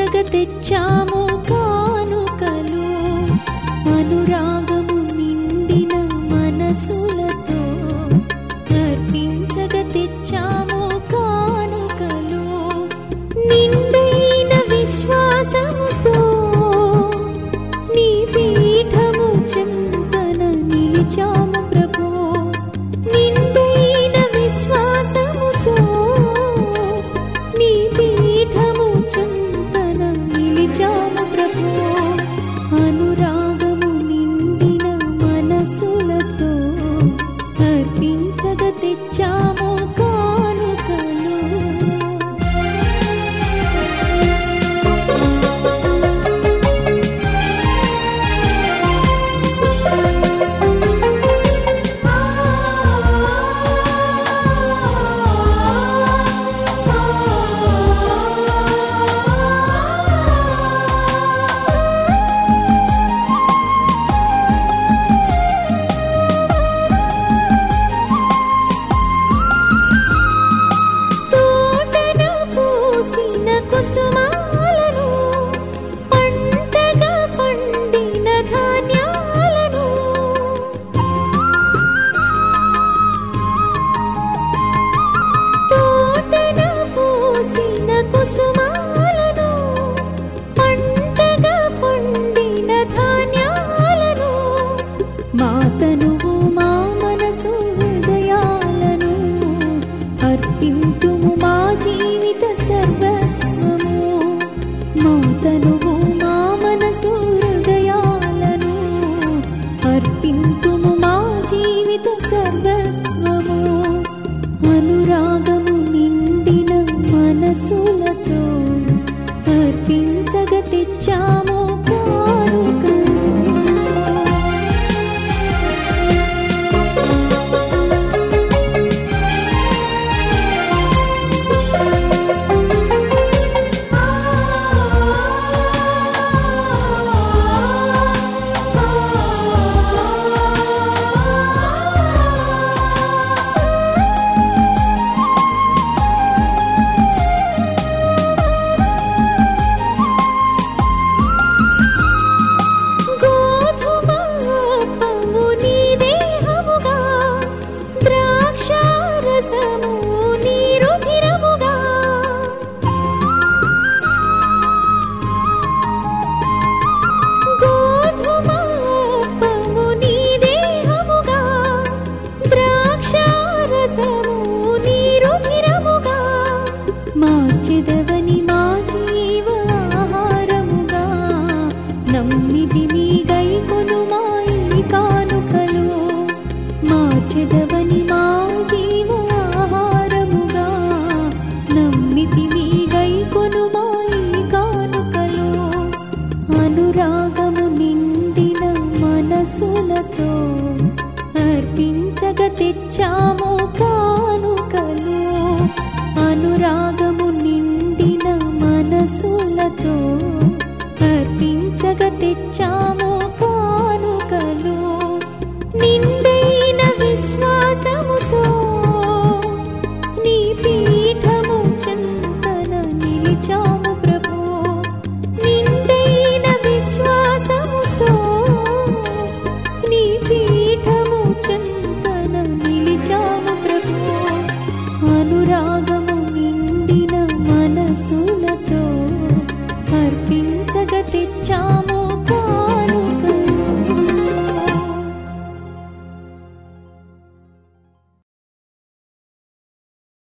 అర్పించగ తెచ్చాము కానుకలు అనురాగము నిండిన మనసులతో అర్పించగ తెచ్చాము కానుకలు నిండైన విశ్వాసముతో నీ పీఠము చింతన నిలిచాము ప్రభు నిండైన విశ్వాసముతో నీ పీఠము చింతన నిలిచాము ప్రభు అనురాగము నిండిన మనసులతో అర్పించగ తెచ్చాము కానుకలు తోటన పూసిన కుసుమాలను పంటగా పండిన ధాన్యాలను తోటన పూసిన కుసుమాలను పంటగా పండిన ధాన్యాలను మా తనువు మా మనసు హృదయాలను అర్పింతుము మా జీవిత సర్వస్వము మా తనువు మా మనసు హృదయాలను అర్పింతుము మా జీవిత సర్వస్వము అనురాగము నిండిన మనసులతో అర్పించగ తెచ్చాము కానుకలు గోధుమ అప్పము నీ దేహముగా ద్రాక్షారసము నీ రుధిరముగా గోధుమ అప్పము నీ దేహముగా ద్రాక్షారసము నీ రుధిరముగా మార్చెదవని మా జీవ ఆహారముగా నమ్మిది మీ గైకొను మా ఈ కానుకలు మార్చెదవని మా జీవ ఆహారముగా నమ్మితి మీ గైకొను మా ఈ కానుకలు అనురాగము నిండిన మనసులతో అర్పించగ తెచ్చాము కానుకలు అనురాగము నిండిన మనసులతో అర్పించగ తెచ్చాము కానుకలు నిండైన విశ్వాసముతో నీ పీఠము చింతన నిలిచాము ప్రభు నిండైన విశ్వాసముతో నీ పీఠము చింతన నిలిచాము ప్రభు అనురాగము నిండిన మనసు